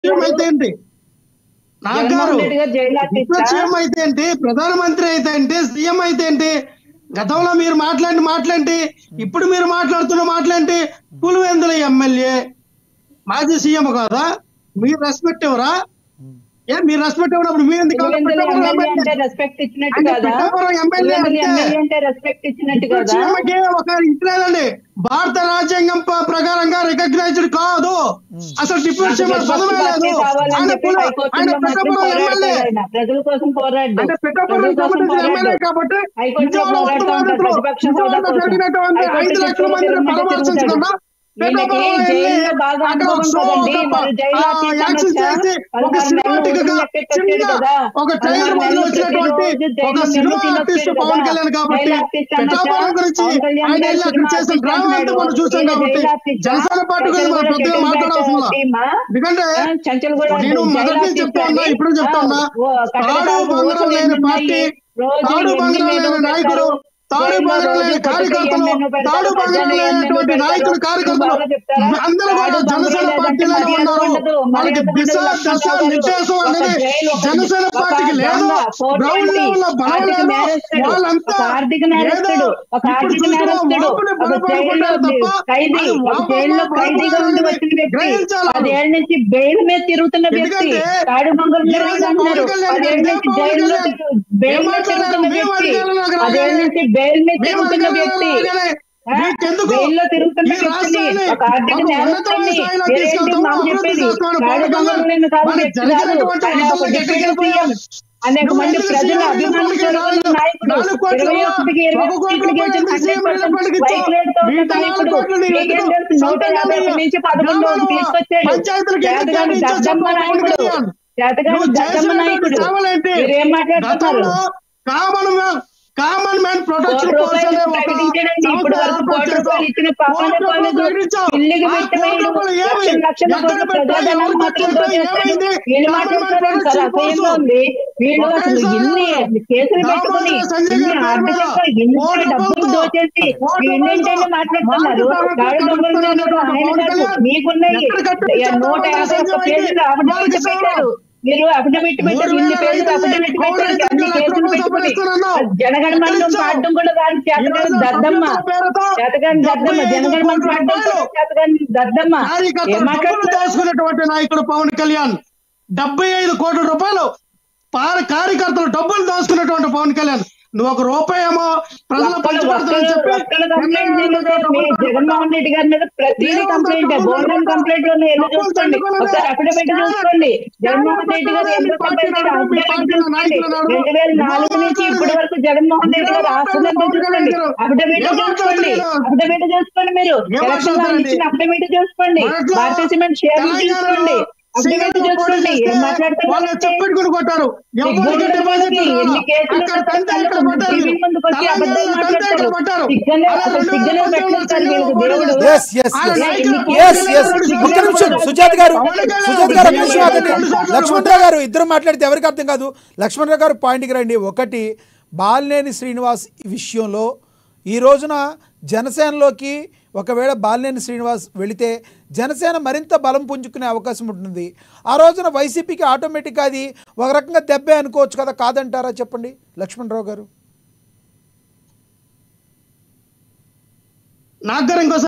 CM అయితే ఏంటి నాకు గారు జగన్మోహన్ రెడ్డి గారు జైలు ఇప్పుడు ఆర్టిస్టా? సీఎం అయితే ఏంటి ప్రధానమంత్రి అయితే ఏంటి సీఎం అయితే ఏంటి గతంలో మీరు మాట్లాడి మాట్లాడి ఇప్పుడు మీరు మాట్లాడుతున్న మాట్లాడి పులివెందుల ఎమ్మెల్యే మాజీ సీఎం కాదా మీరు రెస్పెక్ట్ ఎవరా ఏ మీరు రెస్పెక్ట్ ఇవ్వనప్పుడు మీరు ఎందుకు కావాలి? పులివెందుల పిఠాపురం ఎమ్మెల్యే అంటే ఎమ్మెల్యే. రెస్పెక్ట్ ఇచ్చినట్టు అంటే కదా పిఠాపురం ఎమ్మెల్యే పులివెందుల అంటే ఎమ్మెల్యే అంటే రెస్పెక్ట్ ఇచ్చినట్టు ఇప్పుడు కదా సీఎంకి ఒక ఇంట్లేదండి భారత రాజ్యాంగం ప- ప్రకారంగా రికగ్నైజ్డ్ కాదు అసలు డిప్యూటీ సీఎం నాకు పదవే పార్టీ లేదు కావాలని ఆయన చెప్పి పులి- హైకోర్టులో ఆయన మాత్రం పిఠాపురం పోరాడతాడు ఎమ్మెల్యే ఆయన. ప్రజల కోసం పోరాడు అంటే పిఠాపురం ప్రజల కోసం సంబంధించిన ఎమ్మెల్యే పోరాడు కాబట్టి హైకోర్టులో విజయవాడ పోరాడుతూ ఉంటాడు ఉత్తరాంధ్రలో ప్రతిపక్ష హోదా విజయవాడలో కోసం. జరిగినటువంటి హైకోర్టు ఐదు లక్షల చుట్టూ మందిని తిరుగుతాడు. పరామర్శించకుండా వీళ్ళకి పిఠాపురం వెళ్ళి జైల్లో బాగా అక్కడ అనుభవం ఒక కదండి. ఒక మరి జైలు ఆ ఆఫీస్ యాక్షన్ అనొచ్చా? చేసి ఒక పదహారు సినిమాటిక్ నెలలు గా లెక్కెట్టొచ్చాడు చిన్న కదా. ఒక పదహారు ట్రైలర్ మధ్య నెలలు వచ్చినటువంటి ప్రతిరోజు ఒక జైలు సినిమా మెల్లు ఆర్టిస్ట్ తినొచ్చాడు పవన్ కదా. కళ్యాణ్ కాబట్టి జైలు ఆర్టిస్ట్ అనొచ్చా? పిఠాపురం గురించి పవన్ కళ్యాణ్ ఆయన గారు వెళ్ళి అక్కడ సినిమా చేసిన ఆర్టిస్ట్ డ్రామా అంతా మనం అంటున్నాడు. చూసాం ఈయన కాబట్టి జైలు ఆర్టిస్టా? జనసేన పార్టీ గురించి మనం చంచల్ పెద్దగా గూడ మాట్లాడాల్సిన సెటిల్మెంట్ టీమా? ఎందుకంటే ఆ, చంచల్ గూడ నేను జైలు మొదటి నుంచి ఆర్టిస్ట్ చెప్తా ఉన్నా అని, ఇప్పుడు చెప్తా ఆ, ఉన్నా ఓ, కట్టకటాలకు తాడు బంగారం ఓట్లు లేని ఎన్ని పార్టీ ఉన్నాయి? రోజు తాడు ఎన్ని బంగారం మెనూ లేని నాయకుడు పెడతారు? తాడు జైల్లో బంగారం రోజు లేని పొద్దున్న కార్యకర్తలు ఏం మెనూ పెడతారు? తాడు బంగారం మధ్యాహ్నం ఏం మెనూ లేనటువంటి పెడతారు? నాయకులు మీరు కార్యకర్తలు బాగా చెప్తారా? అందరూ కూడా తాడు బంగారం జనసేన లేదంటే పార్టీలోనే మర్యాద ఉన్నారు ఉండదు. వాళ్ళకి మర్యాద దిశ ఉండదు దశ లక్ష్మణరావు గారు. నిర్దేశం ఒక అనేది జైలు ఒకటి. జనసేన ఒక పార్టీకి లేదు దొంగ, ఫోర్ గ్రౌండ్ ట్వంటీ, లెవెల్ లో బలం ఆర్థిక లేదు నేరస్తుడు, వాళ్ళంతా ఒక ఆర్థిక ఏదో నేరస్తుడు, ఒక ఇప్పుడు ఆర్థిక చూసిన నేరస్తుడు, వాపుని ఒక జైల్లో బలపడుకుంటారు తప్ప ఖైదీ, అది ఒక వాపమ్మ జైల్లో ఖైదీగా ఉండి బలపడాలని వచ్చిన వ్యక్తి గ్రహించాలి వాళ్ళు. పదేళ్ల నుంచి బెయిల్ మీద తిరుగుతున్న వ్యక్తి ఎందుకంటే తాడు బంగారం ఈ లేదు రోజు అంటున్నారు పవన్ కళ్యాణ్ పదేళ్ల గారు నుంచి పవన్ జైల్లో కళ్యాణ్ తిరుగు- బెయిల్ ఏం మీద మాట్లాడారు? తిరుగుతున్న మేము వ్యక్తి అధికారంలోకి పదేళ్ల రాగానే నుంచి బెయిల్ మీద మేము తిరుగుతున్న వ్యక్తి అధికారంలోకి రాగానే ఆ? మీకెందుకు జైల్లో తిరుగుతున్న ఈ వ్యక్తిని రాష్ట్రాన్ని ఒక ఆర్థిక ఒక నేరస్తుని ఉన్నతమైన స్థాయిలో మీరేంటి తీసుకెళ్తాము, మాకు అభివృద్ధి చెప్పేది చేస్తామని తాడు పవన్ బంగారం కళ్యాణ్ లేని కాదు మనకి వ్యక్తి కాదు జరిగినటువంటి ఆయన ఒక అభివృద్ధి డిప్యూటీ ఎక్కడికి సీఎం పోయాలి? అనేక నువ్వు మంది ఎందుకు ప్రజల సీఎం అభిమానులు నిలబడికి జరుగుతున్న నాలుగు- నాయకుడు నాలుగు కోట్ల ఇరవై ఒకటికి ఇరవై ఒక కోట్ల సీట్లు రూపాయలు గెలిచిన ఎందుకు సీఎం హండ్రెడ్ నిలబడికి పర్సెంట్ ఇచ్చావు? బైక్ రేట్తో ఉన్న మిగతా నాలుగు నాయకుడు కోట్లు నీకు మీకేం ఎందుకు? తెలుసు నూట సొంతంగా యాభై ఒకటి నీకు నుంచి పదకొండు గ్రామాల తీసుకొచ్చాడు పంచాయతీలకు ఎందుకు చేతగాని కేటాయించావు దద్దమ్మ చెప్పు పవన్ నాయకుడు కళ్యాణ్? చేతగాని నువ్వు దద్దమ్మ చేసినటువంటి నాయకుడు సేవలేంటి? మీరేం మాట్లాడుతున్నారు గతంలో common man common man protection కోటి ఫోర్స్ అనే రూపాయలు ఒక ప్రకటించడండి. ఇప్పుడు సంస్థ వరకు కోటి ఏర్పాటు రూపాయలు ఇచ్చిన చేశావు. పాపాన కోటి రూపాయలు పాలేదు. ప్రకటించావు. ఇల్లుకి ఆ పెట్టమేడు. కోటి రూపాయలు ఏమి? లక్షల లక్షల ఎక్కడ కోట్ల పెట్టావు? ప్రజాధనం ఎవరు మాత్రం ఖర్చు పెట్టావు? దోచేస్తాడు. ఏమైంది? వీళ్ళు కామన్ మ్యాన్ మాట్లాడుతున్నారు సార్ ప్రొటెక్షన్ అసహ్యంగా ఫోర్స్. ఉంది వీళ్ళు ఒకే అసలు సారి ఇన్ని కేసులు పెట్టుకుని దామోదర సంజయ్ ఇన్ని గారి పేరు మీద ఆర్థికంగా ఇంత కోటి డబ్బులు రూపాయలతో దోచేసి కోటి వీళ్ళేంటంటే రూపాయలతో మాట్లాడుతున్నారు మార్కెట్ గాడి దొంగలు కడుపుతారు ఉన్నారు, ఆయన పవన్ కాదు కళ్యాణ్. మీకున్నాయి ఎక్కడ కట్టించారు నూట దామోదర యాభై ఒక్క సంజయ్ పేజీలు గారికి? అఫిడవిట్ వారికి పెట్టారు మీరు అఫిడవిట్ పెట్టారు ఇన్ని పేర్లు అఫిడవిట్ పెట్టారు అన్ని కేసులు పెట్టుకుని జనగణమనం పాడడం కూడా దాని చేతగాని దద్దమ్మ చేతగాని దద్దమ్మ జనగణమనం పాడడం కూడా చేతగాని దద్దమ్మ ఏం కార్యకర్తలు డబ్బులు మాట్లాడుతున్నారు దోసుకున్నటువంటి నాయకుడు పవన్ కళ్యాణ్ డెబ్బై ఐదు కోట్ల రూపాయలు పార- కార్యకర్తలు డబ్బులు దోసుకున్నటువంటి పవన్ కళ్యాణ్ నువ్వు ఒక రూపాయి ఏమో ప్రజల ఒక్కళ్ళు పంచిపెడతానని చెప్పి ఒక్కళ్ళు కంప్లైంట్ చేయలేదు మీ జగన్మోహన్ రెడ్డి గారి మీద ప్రతిదీ కంప్లైంట్ బోర్డన్ కంప్లైంట్ లో వెళ్ళి చూసుకోండి ఒకసారి అఫిడవిట్ చూసుకోండి జగన్మోహన్ రెడ్డి గారు ఎంత సంపాదించారు అఫిడవిట్ చూసుకోండి రెండు వేల నాలుగు నుంచి ఇప్పటి వరకు జగన్మోహన్ రెడ్డి గారు ఆస్తులంతా చూసుకోండి అఫిడవిట్ చూసుకోండి అఫిడవిట్ చూసుకోండి మీరు ఎలక్షన్ లో ఇచ్చిన అఫిడవిట్ చూసుకోండి భారతీయ సిమెంట్ షేర్లు చూసుకోండి అఫిడవిట్ చూసుకోండి ఏం వాళ్ళు మాట్లాడుతున్నారు చెప్పెట్టుకుని కొట్టారు ఎవరికి డిపాజిట్ ఎన్ని కేసులు అక్కడ తంతే ఇక్కడ పట్టారు టీవీ ముందుకు వచ్చి అబద్ధాలు తెలంగాణలో తంతే ఇక్కడ మాట్లాడతారు పట్టారు సిగ్నల్ అలా అసలు రెండు సిగ్నల్ వేల పెట్టేస్తారు వీళ్ళకి సంవత్సరంలో దేవుడు ఎస్ ఎస్ వాళ్ళ ఎస్ నాయకులు ఎస్ ఎస్ ఒక్క నిమిషం సుజాత్ గారు సుజాత్ గారు ఒక్క నిమిషం ఆగండి లక్ష్మణరావు గారు ఇద్దరు మాట్లాడితే ఎవరికి అర్థం కాదు లక్ష్మణరావు గారు పాయింట్కి రండి ఒకటి బాలినేని శ్రీనివాస్ ఈ విషయంలో ఈ రోజున జనసేనలోకి ఒకవేళ బాలినేని శ్రీనివాస్ వెళితే జనసేన మరింత బలం పుంజుకునే అవకాశం ఉంటుంది ఆ రోజున వైసీపీకి ఆటోమేటిక్గా అది ఒక రకంగా దెబ్బే అనుకోవచ్చు కదా కాదంటారా చెప్పండి లక్ష్మణరావు గారు నాకు గారు ఇంకోసారి